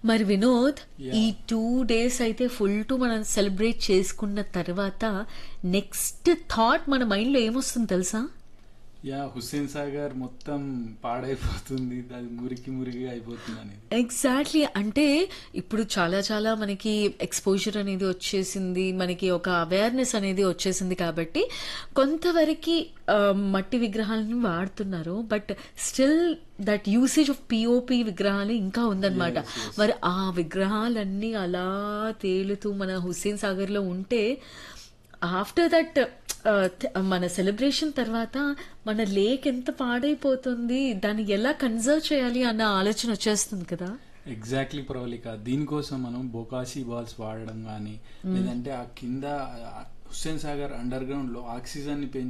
మరి వినోద్ Yeah. ఈ two days అయితే ఫుల్ టు మనం సెలబ్రేట్ చేసుకున్న తర్వాత నెక్స్ట్ థాట్ మన మైండ్ లో ఏమొస్తుంది తెలుసా యా హుస్సేన్ సాగర్ మొత్తం పాడైపోతుంది అది మురికి మురిగి అయిపోతుంది అనేది ఎగ్జాక్ట్లీ అంటే ఇప్పుడు చాలా చాలా మనకి ఎక్స్పోజర్ అనేది వచ్చేసింది మనకి ఒక అవేర్నెస్ అనేది వచ్చేసింది కాబట్టి కొంతవరకు ఆ, మట్టి విగ్రహాలను వాడుతున్నారు but still that usage of POP విగ్రహాలు ఇంకా ఉందన్నమాట Yes, yes. మరి ఆ విగ్రహాలన్నీ అలా తేలుతూ మన హుస్సేన్ సాగర్ లో ఉంటే ఆఫ్టర్ దట్ మన సెలబ్రేషన్ తర్వాత మన లేక్ ఎంత పాడైపోతుంది దాన్ని ఎలా కన్జర్వ్ చేయాలి అన్న ఆలోచన వచ్చేస్తుంది కదా ఎగ్జాక్ట్లీ ప్రవళిక దీనికోసం మనం బొకాసి బాల్స్ వాడడం కానీ లేదంటే ఆ కింద ఆ హుస్సేన్ సాగర్ అండర్ గ్రౌండ్ లో ఆక్సిజన్ ని పెంచి